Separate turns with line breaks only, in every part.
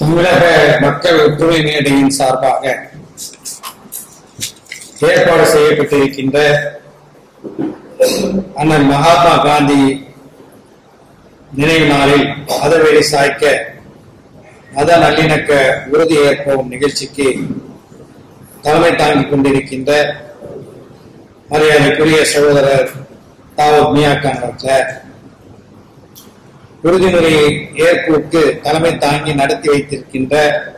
தமிழக மக்கள் ஒற்றுமை மேடையின் சார்பாக ஏற்பாடு செய்யப்பட்டிருக்கின்ற அண்ணன் மகாத்மா காந்தி நினைவு நாளில் மதவெளி சாய்க்க மத நல்லிணக்க உறுதி ஏற்போம் நிகழ்ச்சிக்கு தலைமை தாங்கிக் கொண்டிருக்கின்ற மரியாதைக்குரிய சகோதரர் தாவூத் மியாக்கான் அவர்கள் உறுதிமொழி ஏற்புக்கு தலைமை தாங்கி நடத்தி வைத்திருக்கின்ற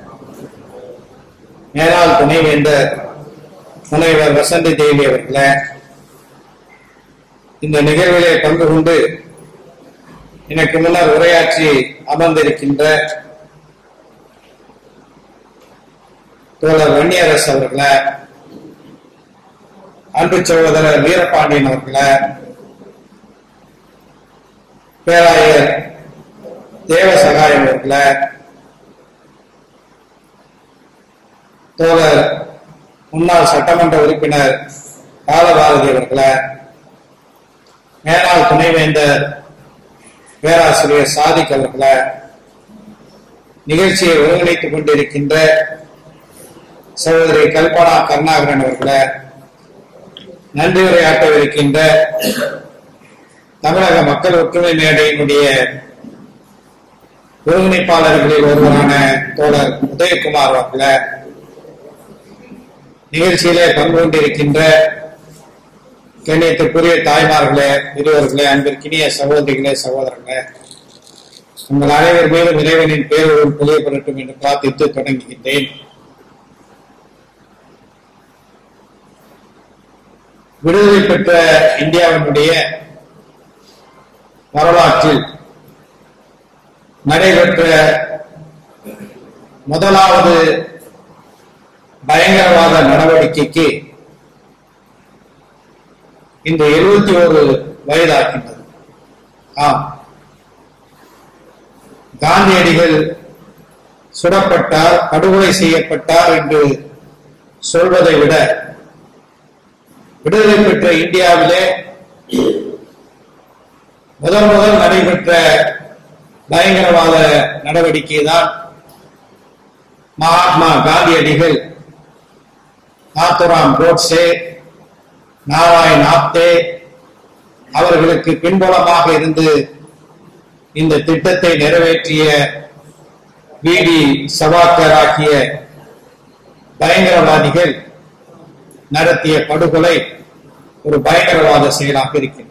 மேலாள் துணைவேந்தர் முனைவர் வசந்தி தேவி அவர்களே இந்த நிகழ்விலே பங்கு கொண்டு எனக்கு முன்னர் உரையாற்றி அமர்ந்திருக்கின்ற தோழர் வன்னியரசு அவர்களே அன்பு சகோதரர் வீரபாண்டியன் அவர்களே பேராயர் தேவசகாயம் அவர்களே தோழர் முன்னாள் சட்டமன்ற உறுப்பினர் பாலபாரதி அவர்களே மேலாள் துணைவேந்தர் பேராசிரியர் சாதிக் அவர்களே நிகழ்ச்சியை ஒருங்கிணைத்துக் கொண்டிருக்கின்ற சகோதரி கல்பனா கருணாகரன் அவர்களே நன்றி உரையாற்றவிருக்கின்ற தமிழக மக்கள் ஒற்றுமை மேடையினுடைய ஒருங்கிணைப்பாளர்களில் ஒருவரான தோழர் உதயகுமார் அவர்களே நிகழ்ச்சியிலே பங்கு கொண்டிருக்கின்ற கண்ணியத்திற்குரிய தாய்மார்களே இருவர்களே அன்பிற்கினிய சகோதரிகளே சகோதரர்களே உங்கள் அனைவர் மீதும் இறைவனின் பேருடன் புலியப்படட்டும் என்று பிரார்த்தித்து தொடங்குகின்றேன் விடுதலை பெற்ற இந்தியாவினுடைய வரலாற்றில் நடைபெற்ற முதலாவது பயங்கரவாத நடவடிக்கைக்கு இந்த எழுபத்தி ஒரு வயதாகின்றது ஆம் காந்தியடிகள் சுடப்பட்டார் படுகொலை செய்யப்பட்டார் என்று சொல்வதை விட விடுதலை பெற்ற இந்தியாவிலே முதல் முதல் நடைபெற்ற பயங்கரவாத நடவடிக்கை தான் மகாத்மா காந்தியடிகள் நாத்துராம் கோட்ஸே நாராய் நாப்தே அவர்களுக்கு பின்புலமாக இருந்து இந்த திட்டத்தை நிறைவேற்றிய பிடி சவாக்கர் ஆகிய பயங்கரவாதிகள் நடத்திய படுகொலை ஒரு பயங்கரவாத செயலாக இருக்கின்றது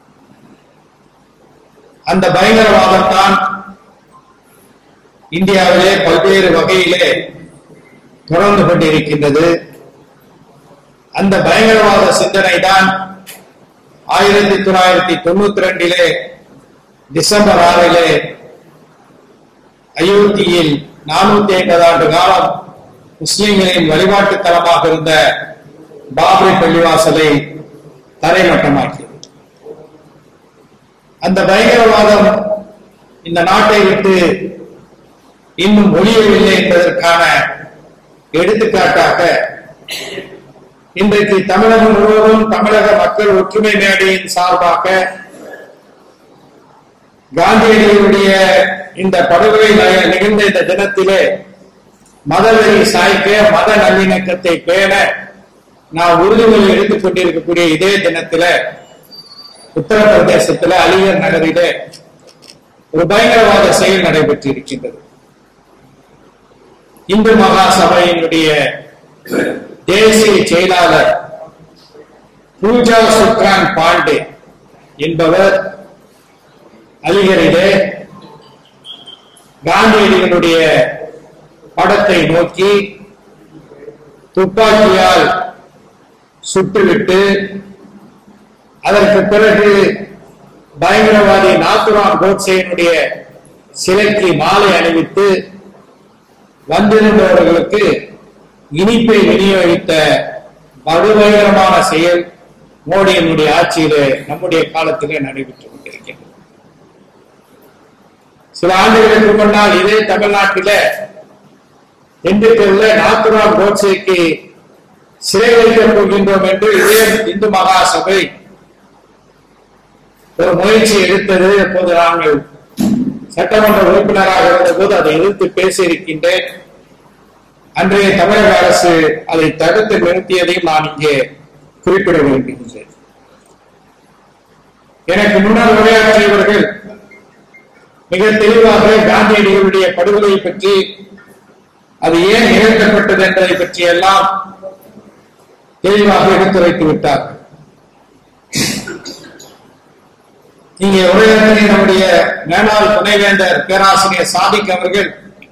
அந்த பயங்கரவாதம் தான் இந்தியாவிலே பல்வேறு வகையிலே தொடர்ந்து கொண்டிருக்கின்றது அந்த பயங்கரவாத சிந்தனை தான் ஆயிரத்தி தொள்ளாயிரத்தி தொண்ணூத்தி ரெண்டிலே டிசம்பர் ஆறிலே அயோத்தியில் நானூத்தி ஐம்பது ஆண்டு காலம் முஸ்லிம்களின் வழிபாட்டு தலமாக இருந்த பாபரி பள்ளிவாசலை தரைமட்டமாக்கியது அந்த பயங்கரவாதம் இந்த நாட்டை விட்டு இன்னும் ஒழியவில்லை என்பதற்கான எடுத்துக்காட்டாக இன்றைக்கு தமிழகம் முழுவதும் தமிழக மக்கள் ஒற்றுமை மேடையின் சார்பாக காந்தியடிகளுடைய இந்த படுகொலை ந- நிகழ்ந்த இந்த தினத்திலே மதவெறி சாய்க்க மத நல்லிணக்கத்தை பேண நான் உறுதிமொழி எடுத்துக் கொண்டிருக்கக்கூடிய இதே தினத்தில உத்தரப்பிரதேசத்தில அலிகர் நகரிலே ஒரு பயங்கரவாத செயல் நடைபெற்றிருக்கின்றது இந்து மகா சபையினுடைய தேசிய செயலாளர் பூஜா சுக்ரான் பாண்டே என்பவர் அலிகரிலே காந்தியடிகளுடைய படத்தை நோக்கி துப்பாக்கியால் சுட்டுவிட்டு அதற்கு பிறகு பயங்கரவாதி நாத்துராம் கோட்சேனுடைய சிலைக்கு மாலை அணிவித்து வந்திருந்தவர்களுக்கு இனிப்பை விநியோகித்த படுபயங்கரமான செயல் மோடியினுடைய ஆட்சியிலே நம்முடைய காலத்திலே நடைபெற்றுக் கொண்டிருக்கிறது சில ஆண்டுகளுக்கு முன்னால் இதே தமிழ்நாட்டில திண்டுக்கல்ல நாத்துராம் கோட்சேக்கு சிறை வைக்கப் போகின்றோம் என்று இதே இந்து மகா சபை ஒரு முயற்சி எடுத்தது அப்போது நாங்கள் சட்டமன்ற உறுப்பினராக இருந்தபோது அதை எதிர்த்து பேசியிருக்கின்றேன் அன்றைய தமிழக அரசு அதை தடுத்து நிறுத்தியதையும் நான் இங்கே குறிப்பிட விரும்புகின்றேன் எனக்கு முன்னால் உரையாற்றியவர்கள் மிக தெளிவாக காந்தியடிகளுடைய படுகொலை பற்றி அது ஏன் நிகழ்த்தப்பட்டது என்பதை பற்றி எல்லாம் தெளிவாக எடுத்துரைத்து விட்டார் இங்கே உரையாற்றிய நம்முடைய மேலாள் துணைவேந்தர் பேராசிரியர் சாதிக் அவர்கள்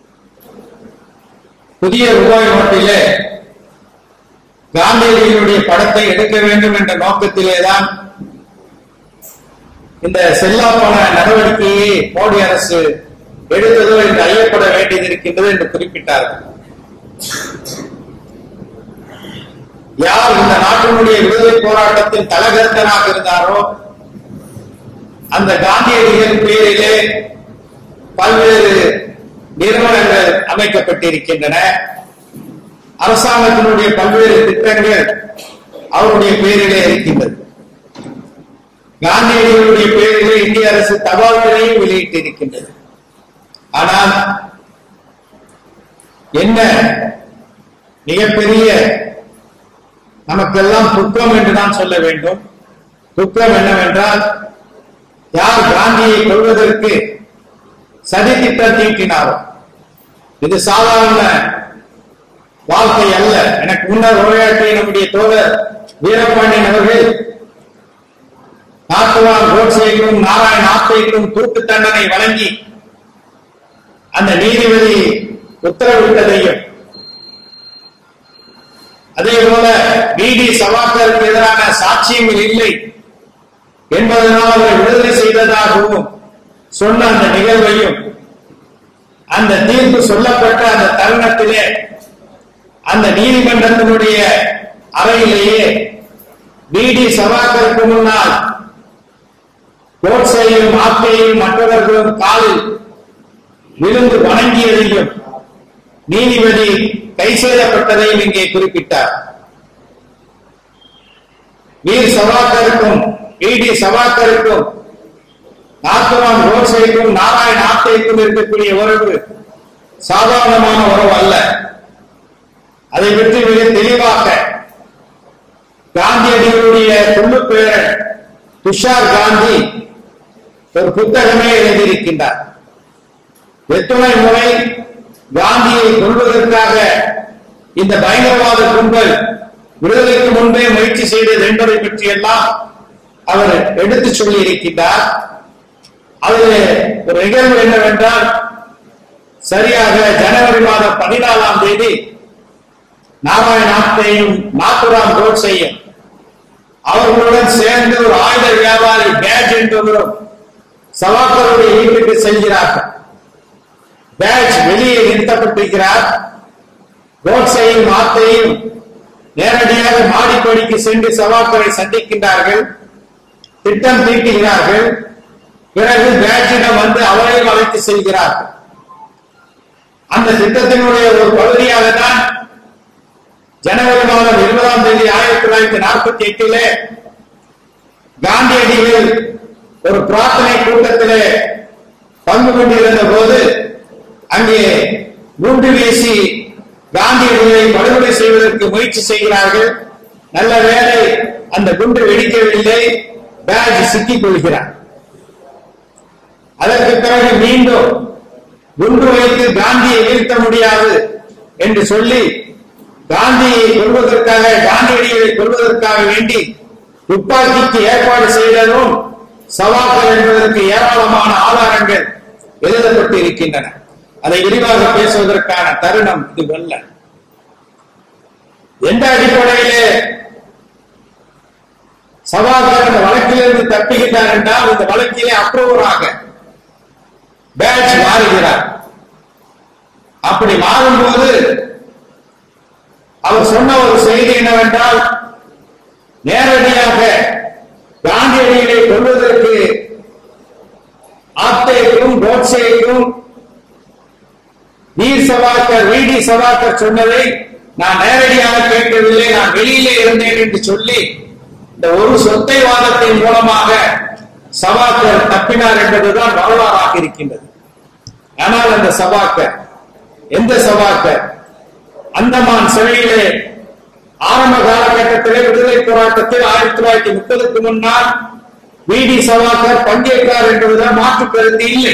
புதிய ரூபாய் நோட்டிலே காந்தியடிகளுடைய படத்தை எடுக்க வேண்டும் என்ற நோக்கத்திலேதான் இந்த செல்லாப்பண நடவடிக்கையை மோடி அரசு எடுத்ததோ என்று ஐயப்பட வேண்டியது இருக்கின்றது என்று குறிப்பிட்டார்கள் யார் இந்த நாட்டினுடைய விடுதலை போராட்டத்தில் தலகர்த்தனாக இருந்தாரோ அந்த காந்தியடிகள் பேரிலே பல்வேறு நிறுவனங்கள் அமைக்கப்பட்டிருக்கின்றன அரசாங்கத்தினுடைய பல்வேறு திட்டங்கள் அவருடைய பேரிலே இருக்கின்றது காந்தியடிகளுடைய பேரிலே இந்திய அரசு தபால் துறையும் வெளியிட்டிருக்கின்றது ஆனால் என்ன மிகப்பெரிய நமக்கெல்லாம் துக்கம் என்று தான் சொல்ல வேண்டும் துக்கம் என்னவென்றால் யார் காந்தியை கொள்வதற்கு சதி திட்டம் தீட்டினாரோ இது சாதாரண வாழ்க்கை அல்ல எனக்கு முன்னர் உரையாற்றிய நம்முடைய தோழர் வீரபாண்டியன் அவர்கள் நாட்டுவான் கோட்சேக்கும் நாராயண் ஆப்தேக்கும் தூக்கு தண்டனை வழங்கி அந்த நீதிபதி உத்தரவிட்டதையும் அதே போல பிடி சவாக்கருக்கு எதிரான சாட்சியங்கள் இல்லை என்பதனால் அவரை விடுதலை செய்ததாகவும் சொன்ன அந்த நிகழ்வையும் அந்த தீர்ப்பு சொல்லப்பட்ட அந்த தருணத்திலே அந்த நீதிமன்றத்தினுடைய அறையிலேயே பிடி சவாக்கருக்கு முன்னால் கோட்சையும் ஆப்பையும் மற்றவர்களும் காலில் விழுந்து வணங்கியதையும் நீதிபதி கை செய்யப்பட்டதையும் இங்கே குறிப்பிட்டார் வீர் சவாக்கருக்கும் பிடி சவாக்கருக்கும் நாத்துவான் கோட்சைக்கும் நாராயண் ஆப்தேக்கும் இருக்கக்கூடிய உறவு சாதாரணமான உறவு அல்ல அதை பற்றி மிக தெளிவாக காந்தியடிகளுடைய கொள்ளு பேரன் துஷார் காந்தி ஒரு புத்தகமே எழுதியிருக்கின்றார் எத்துணை முறை காந்தியை கொள்வதற்காக இந்த பயங்கரவாத கும்பல் விடுதலைக்கு முன்பே முயற்சி செய்தது என்பதை பற்றி எல்லாம் அவர் எடுத்து சொல்லி இருக்கின்றார் அதில் ஒரு நிகழ்வு என்னவென்றால் சரியாக ஜனவரி மாதம் பதினாலாம் தேதி நாராயணாத்தையும் நாத்துராம் கோட்ஸையும் அவர்களுடன் சேர்ந்து ஒரு ஆயுத வியாபாரி பேட்ச் என்பவரும் சவாக்கருடைய வீட்டுக்கு செல்கிறார்கள் பேட்ச் வெளியே நிறுத்தப்பட்டிருக்கிறார் கோட்ஸையும் ஆத்தையும் நேரடியாக மாடிப்படிக்கு சென்று சவாக்கரை சந்திக்கின்றார்கள் திட்டம் தீட்டுகிறார்கள் பிறகு பேட்சிடம் வந்து அவரையும் அழைத்து செல்கிறார்கள் அந்த திட்டத்தினுடைய ஒரு பகுதியாக தான் ஜனவரி மாதம் இருபதாம் தேதி ஆயிரத்தி தொள்ளாயிரத்தி நாற்பத்தி எட்டிலே காந்தியடிகள் ஒரு பிரார்த்தனை கூட்டத்திலே பங்கு கொண்டிருந்த போது அங்கே குண்டு வீசி காந்தியடிகளை படுகொலை செய்வதற்கு முயற்சி செய்கிறார்கள் நல்ல வேலை அந்த குண்டு வெடிக்கவில்லை பேட்ச் சிக்கிக் கொள்கிறார் அதற்கு பிறகு மீண்டும் குண்டு வைத்து காந்தியை வீழ்த்த முடியாது என்று சொல்லி காந்தியை கொள்வதற்காக காந்தியடிகளை கொள்வதற்காக வேண்டி துப்பாக்கிக்கு ஏற்பாடு செய்ததும் சவாக்கள் என்பதற்கு ஏராளமான ஆதாரங்கள் எழுதப்பட்டு இருக்கின்றன அதை விரிவாக பேசுவதற்கான தருணம் இது அல்ல எந்த அடிப்படையிலே சவால்கள் அந்த வழக்கிலிருந்து தப்புகின்றார் என்றால் இந்த வழக்கிலே அப்ரூவராக பேட்ச் மாறுகிறார் அப்படி மாறும்போது அவர் சொன்ன ஒரு செய்தி என்னவென்றால் நேரடியாக காந்தியடிகளை கொள்வதற்கு ஆப்தேக்கும் கோட்சேக்கும் வீர் சவாக்கர் விடி சவாக்கர் சொன்னதை நான் நேரடியாக கேட்கவில்லை நான் வெளியிலே இருந்தேன் என்று சொல்லி இந்த ஒரு சொத்தை வாதத்தின் மூலமாக சவாக்கர் தப்பினார் என்பதுதான் வரலாறாக இருக்கின்றது ஆனால் அந்த சபாக்கர் எந்த சபாக்கர் அந்தமான் சிறையிலே ஆரம்ப காலகட்டத்திலே விடுதலை போராட்டத்தில் ஆயிரத்தி தொள்ளாயிரத்தி முப்பதுக்கு முன்னால் விடி சவாக்கர் பங்கேற்றார் என்பதுதான் மாற்று கருத்து இல்லை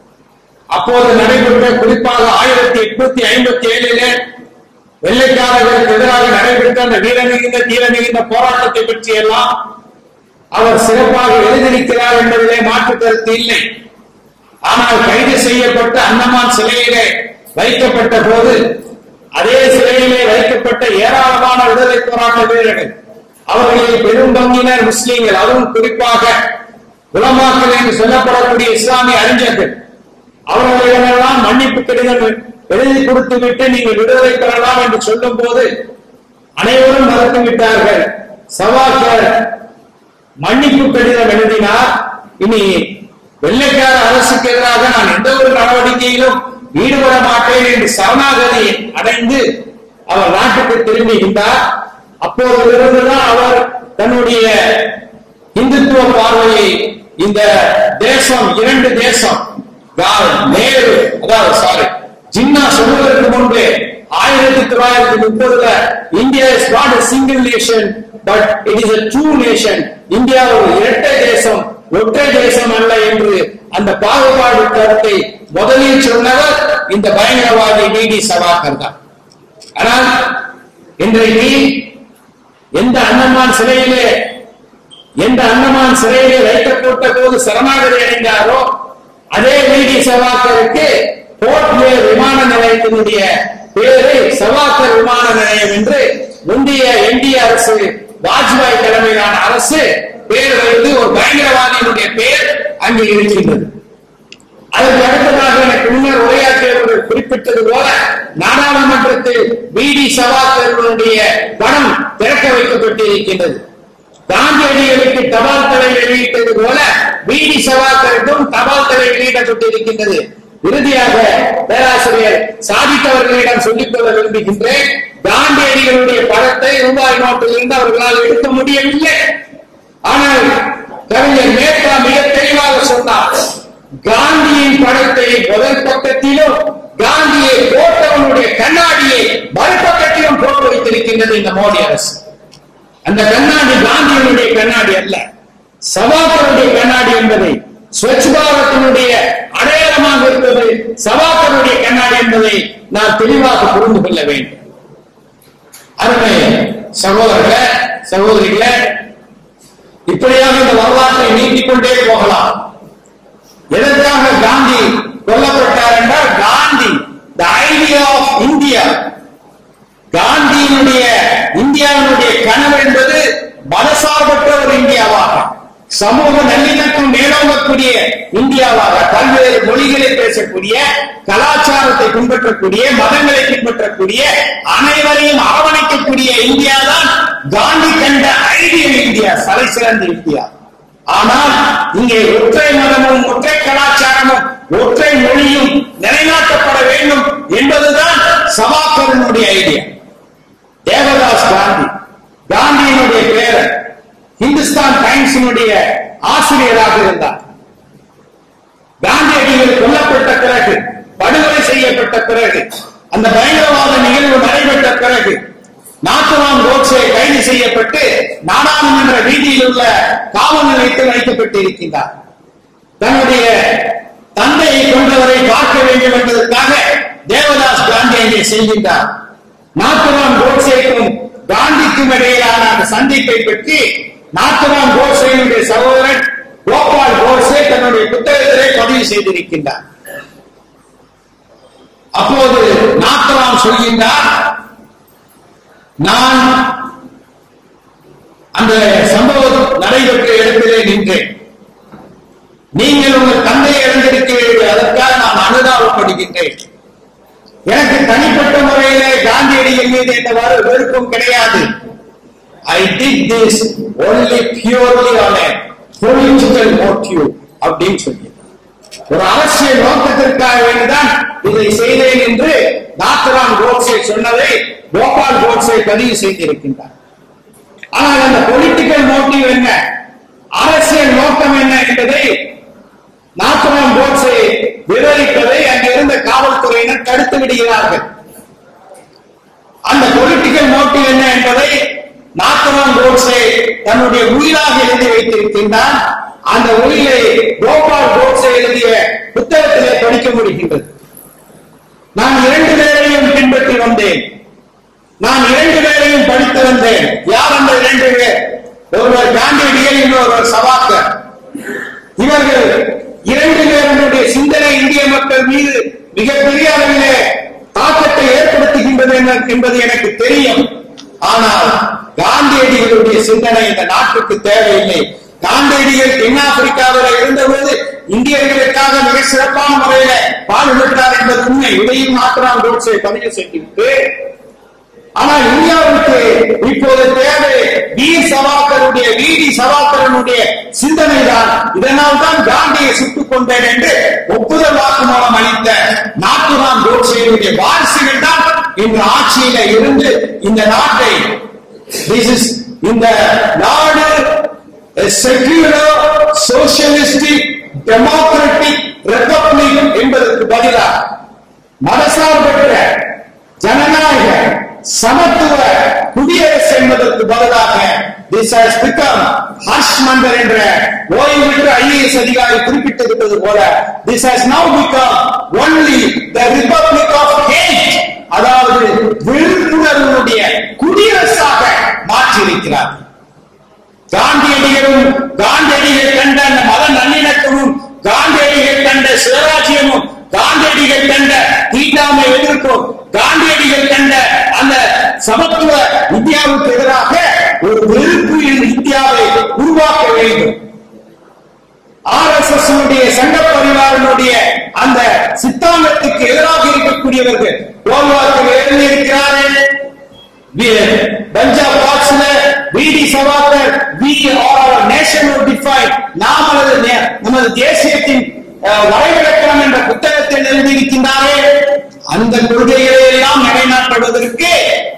அப்போது நடைபெற்ற குறிப்பாக ஆயிரத்தி எட்நூத்தி ஐம்பத்தி ஏழிலே வெள்ளைக்காரர்களுக்கு எதிராக நடைபெற்ற அந்த வீர மிகுந்த தீர மிகுந்த போராட்டத்தை பற்றி எல்லாம் அவர் சிறப்பாக எழுதியிருக்கிறார் என்பதிலே மாற்று கருத்து இல்லை ஆனால் கைது செய்யப்பட்ட அன்னமான் சிலையிலே வைக்கப்பட்ட போது அதே சிலையிலே வைக்கப்பட்ட ஏராளமான விடுதலை போராட்ட வீரர்கள் அவர்களில் பெரும் பங்கினர் முஸ்லீம்கள் அதுவும் குறிப்பாக உலமாக்கள் என்று சொல்லப்படக்கூடிய இஸ்லாமிய அறிஞர்கள் அவர்களிடமெல்லாம் மன்னிப்பு கடிதம் எழுதி கொடுத்து விட்டு நீங்கள் விடுதலை பெறலாம் என்று சொல்லும் போது அனைவரும் மறுத்து விட்டார்கள் சவாக்கர் மன்னிப்பு கடிதம் எழுதினார் இனி வெள்ளைக்கார அரசுக்கு எதிராக நான் எந்த ஒரு நடவடிக்கையிலும் ஈடுபட மாட்டேன் என்று சரணாகதி அடைந்து அவர் நாட்டுக்கு திரும்புகின்றார் அப்போதிலிருந்துதான் அவர் தன்னுடைய இந்துத்துவ பார்வையை இந்த தேசம் இரண்டு தேசம் கா- நேரு அதாவது சாரி ஜின்னா சொல்வதற்கு முன்பே ஆயிரத்தி தொள்ளாயிரத்தி முப்பதுல India is not a single nation but it is a true nation India ஒரு இரட்டை தேசம் ஒற்றை தேசம் அல்ல என்று அந்த பாகுபாடு கருத்தை முதலில் சொன்னவர் இந்த பயங்கரவாதி டிடி சவாக்கர் தான் ஆனால் இன்றைக்கு எந்த அன்னமான் சிலையிலே எந்த அன்னமான் சிறையிலே வைக்கப்பட்ட போது சரணாகதி அடைந்தாரோ அதே வீடி சவாக்கருக்கு போர்ட் பிளேர் விமான நிலையத்தினுடைய பேரு சவாக்கர் விமான நிலையம் என்று முந்தைய என்டிஏ அரசு வாஜ்பாய் தலைமையிலான அரசு பேர் வைத்து ஒரு பயங்கரவாதியினுடைய பெயர் அங்கே இருக்கின்றது அதற்கு அடுத்ததாக எனக்கு முன்னர் உரையாற்றியவர்கள் குறிப்பிட்டது போல நாடாளுமன்றத்தில் விடி சவாக்கர்களுடைய படம் திறக்க வைக்கப்பட்டிருக்கின்றது காந்தியடிகளுக்கு தபால் தலை வெளியிட்டது போல விடி சவாக்கருக்கும் தபால் தலை வெளியிடப்பட்டிருக்கின்றது இறுதியாக பேராசிரியர் சாதித்தவர்களிடம் சொல்லிக் கொள்ள விரும்புகின்றேன் காந்தியடிகளுடைய படத்தை ரூபாய் நோட்டில் இருந்து அவர்களால் எடுக்க முடியவில்லை ஆனால் கவிஞர் மேத்தா மிக தெளிவாக சொன்னார் காந்தியின் படத்தை முதல் பக்கத்திலும் காந்தியை போட்டவனுடைய கண்ணாடியை மறுபக்கத்திலும் போட்டு வைத்திருக்கின்றது இந்த மோடி அரசு அந்த கண்ணாடி காந்தியினுடைய கண்ணாடி அல்ல சவாக்கருடைய கண்ணாடி என்பதை ஸ்வச் பாரத்தினுடைய அடையாளமாக இருப்பது சவாக்கருடைய கண்ணாடி என்பதை நாம் தெளிவாக புரிந்து கொள்ள வேண்டும் அருமை சகோதரர்களே சகோதரிகளே இப்படியாக இந்த வரலாற்றை நீட்டிக் கொண்டே போகலாம் எதற்காக காந்தி கொல்லப்பட்டார் என்றால் Gandhi the idea of India காந்தியினுடைய இந்தியாவினுடைய கனவு என்பது மதசார்பற்ற ஒரு இந்தியாவாக சமூக நல்லிணக்கம் மேலோங்கக்கூடிய இந்தியாவாக பல்வேறு மொழிகளை பேசக்கூடிய கலாச்சாரத்தை பின்பற்றக்கூடிய மதங்களை பின்பற்றக்கூடிய அனைவரையும் அரவணைக்கக்கூடிய இந்தியா தான் காந்தி கண்ட ஐடியல் இந்தியா சலை சிறந்த இந்தியா ஆனால் இங்கே ஒற்றை மதமும் ஒற்றை கலாச்சாரமும் ஒற்றை மொழியும் நிலைநாட்டப்பட வேண்டும் என்பதுதான் சவாக்கரனுடைய ஐடியா தேவதாஸ் காந்தி காந்தியினுடைய பேரர் இந்துஸ்தான் டைம்ஸினுடைய ஆசிரியராக இருந்தார் காந்தியடிகள் கொல்லப்பட்ட பிறகு படுகொலை செய்யப்பட்ட பிறகு அந்த பயங்கரவாத நிகழ்வு நடைபெற்ற பிறகு நாத்துராம் கோட்சே கைது செய்யப்பட்டு நாடாளுமன்ற வீதியில் உள்ள காவல் நிலையத்தில் வைக்கப்பட்டிருக்கின்றார் தன்னுடைய தந்தையை கொண்டவரை பார்க்க வேண்டும் என்பதற்காக தேவதாஸ் காந்தி அங்கே செல்கின்றார் நாத்துராம் கோட்சேக்கும் காந்திக்கும் இடையிலான அந்த சந்திப்பை பற்றி நாத்துராம் கோட்சேனுடைய சகோதரன் கோபால் கோட்சே தன்னுடைய புத்தகத்திலே பதிவு செய்திருக்கின்றார் அப்போது நாத்துராம் சொல்கின்றார் நான் அந்த சம்பவம் நடைபெற்ற இடத்திலே நின்றேன் நீங்கள் உங்கள் தந்தையை இழந்திருக்கிறீர்கள் அதற்காக நான் அனுதாபப்படுகின்றேன் எனக்கு தனிப்பட்ட முறையிலே காந்தியடிகள் மீது எந்த வரு- வெறுப்பும் கிடையாது I did this only purely on a political motive அப்படின்னு சொல்லி ஒரு அரசியல் நோக்கத்திற்காக வேண்டிதான் இதை செய்தேன் என்று நாத்துராம் கோட்சே சொன்னதை கோபால் கோட்சே பதிவு செய்திருக்கின்றார் ஆனால் அந்த பொலிட்டிக்கல் மோட்டிவ் என்ன அரசியல் நோக்கம் என்ன என்பதை நாத்துராம் கோட்ஸை விவரிப்பதை அங்கிருந்த காவல்துறையினர் தடுத்து விடுகிறார்கள் அந்த பொலிட்டிக்கல் மோட்டிவ் என்ன என்பதை நாத்துராம் கோட்ஸே தன்னுடைய உயிராக எழுதி வைத்திருக்கின்றான் அந்த உயிரை கோபால் கோட்ஸே எழுதிய புத்தகத்திலே படிக்க முடிகின்றது நான் இரண்டு பேரையும் பின்பற்றி வந்தேன் நான் இரண்டு பேரையும் படித்து வந்தேன் யார் அந்த இரண்டு பேர் ஒருவர் காந்தியடிகள் இன்னொருவர் சவாக்கர் இவர்கள் இரண்டு பேருடைய சிந்தனை இந்திய மக்கள் மீது மிகப்பெரிய அளவிலே தாக்கத்தை ஏற்படுத்துகின்றது என்ன- என்பது எனக்கு தெரியும் ஆனால் காந்தியடிகளுடைய சிந்தனை இந்த நாட்டுக்கு தேவையில்லை காந்தியடிகள் தென்னாப்பிரிக்காவில் இருந்தபோது இந்தியர்களுக்காக மிக சிறப்பான முறையில பாடுபட்டார் என்பது உண்மை இதையும் நாட்டுராம் கோட்ஸை பதிவு செய்துவிட்டு ஆனால் இந்தியாவுக்கு இப்போது தேவை வீர் சவாக்கருடைய வீடி சவாக்கரனுடைய சிந்தனை தான் இதனால் தான் காந்தியை சுட்டுக் கொண்டேன் என்று ஒப்புதல் வாக்குமூலம் அளித்த நாட்டுராம் கோட்சேனுடைய வாரிசுகள் தான் இன்று ஆட்சியில இருந்து இந்த நாட்டை திஸ் இஸ் இந்த நாடு செக்யூலர் சோசியலிஸ்டிக் டெமோக்ராட்டிக் ரிபப்ளிக் என்பதற்கு பதிலாக மதசார்பற்ற ஜனநாயக சமத்துவ குடியரசு என்பதற்கு பதிலாக this has become Harsh Mander என்ற ஓய்வு பெற்ற ஐஏஎஸ் அதிகாரி குறிப்பிட்டிருப்பது போல this has now become only the republic of hate அதாவது விழிப்புணர்வுடைய குடியரசாக மாற்றியிருக்கிறார் காந்தியடிகளும் காந்தியடிகள் கண்ட அந்த மத நல்லிணக்கமும் காந்தியடிகள் கண்ட சிவராஜ்யமும் காந்தியடிகள் கண்ட தீண்டாமை எதிர்ப்பும் காந்தியடிகள் கண்ட அந்த சமத்துவ இந்தியாவுக்கு எதிராக ஒரு வெறுப்பு இந்தியாவை உருவாக்க வேண்டும் ஆர் எஸ் எஸ் சங்க பரிவாரனுடைய அந்த சித்தாந்தத்துக்கு எதிராக இருக்கக்கூடியவர்கள் கோல்வாக்கில் எழுதியிருக்கிறார்கள் பஞ்சாப் பாக்ஸ்ல VD Savarkar we are our nation define நாம் அல்லது நே- நமது தேசியத்தின் அஹ், வரைவிலக்கணம் என்ற புத்தகத்தில் எழுதியிருக்கின்றாரே அந்த கொள்கைகளை எல்லாம் நிலைநாட்டுவதற்கு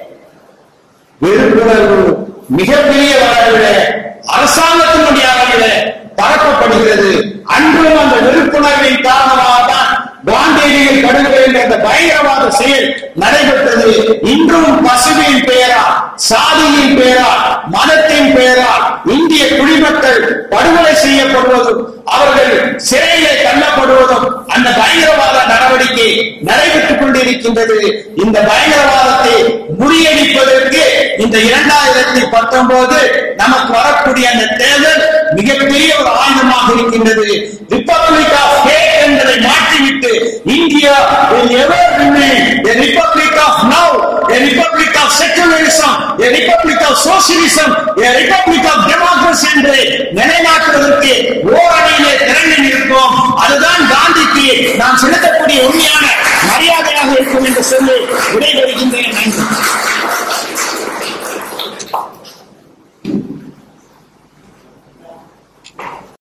விழிப்புணர்வு மிகப்பெரிய அளவில் அரசாங்கத்தினுடைய அளவில் பரப்பப்படுகிறது அன்றும் அந்த விழிப்புணர்வின் காரணமாக தான் காந்தியடிகள் படுகொலை என்ற அந்த பயங்கரவாத செயல் நடைபெற்றது இன்றும் பசுவின் பெயரால் சாதியின் பெயரால் மதத்தின் பெயரால் இந்திய குடிமக்கள் படுகொலை செய்யப்படுவதும் அவர்கள் சிறையிலே தள்ளப்படுவதும் அந்த பயங்கரவாத நடவடிக்கை நடைபெற்றுக் கொண்டிருக்கின்றது இந்த பயங்கரவாதத்தை முறியடிப்பதற்கு இந்த இரண்டாயிரத்தி பத்தொன்பது நமக்கு வரக்கூடிய அந்த தேர்தல் மிகப்பெரிய ஒரு ஆயுதமாக இருக்கின்றது ரிப்பப்ளிக் ஆஃப் ஹேட் என்பதை மாற்றிவிட்டு India will ever remain a republic of now a republic of secularism a republic of socialism a republic of democracy என்று நிலைநாட்டுவதற்கு ஓரணியிலே திரண்டு நிற்போம் அதுதான் காந்திக்கு நாம் செலுத்தக்கூடிய உண்மையான மரியாதையாக இருக்கும் என்று சொல்லி விடைபெறுகின்றேன் நன்றி